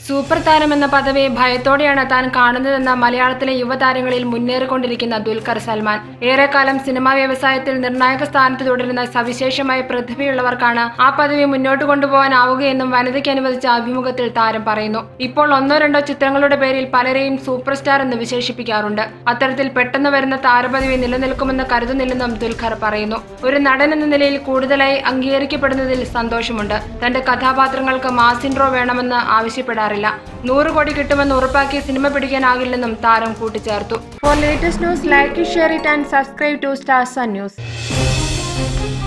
super താരം എന്ന പദവിയെ ഭയത്തോടെയാണ് താൻ കാണുന്നതെന്ന മലയാളത്തിലെ യുവതാരങ്ങളിൽ മുന്നേറിക്കൊണ്ടിരിക്കുന്ന ദുൽഖർ സൽമാൻ ഏറെക്കാലം സിനിമാ വ്യവസായത്തിൽ നിർണായക സ്ഥാനത്ത് തുടരുന്ന സവിശേഷമായ പ്രതിഭയുള്ളവർക്കാണ് ആ പദവി മുന്നോട്ട് കൊണ്ടുപോകാനാവുകയെന്നും വനിതയ്ക്ക് അനുവദിച്ച അഭിമുഖത്തിൽ താരം പറയുന്നു ഇപ്പോൾ ഒന്നോ രണ്ടോ ചിത്രങ്ങളുടെ പേരിൽ പലരെയും സൂപ്പർ സ്റ്റാർ എന്ന് വിശേഷിപ്പിക്കാറുണ്ട് അത്തരത്തിൽ പെട്ടെന്ന് വരുന്ന താരപദവി നിലനിൽക്കുമെന്ന് കരുതുന്നില്ലെന്നും ദുൽഖർ പറയുന്നു ഒരു നടൻ എന്ന നിലയിൽ കൂടുതലായി അംഗീകരിക്കപ്പെടുന്നതിൽ സന്തോഷമുണ്ട് തന്റെ കഥാപാത്രങ്ങൾക്ക് മാസ് ഇൻട്രോ വേണമെന്ന് ആവശ്യപ്പെടാറില്ല നൂറ് കോടി കിട്ടുമെന്ന് ഉറപ്പാക്കി സിനിമ പിടിക്കാനാകില്ലെന്നും താരം കൂട്ടിച്ചേർത്തു for latest news like share it and subscribe to stars news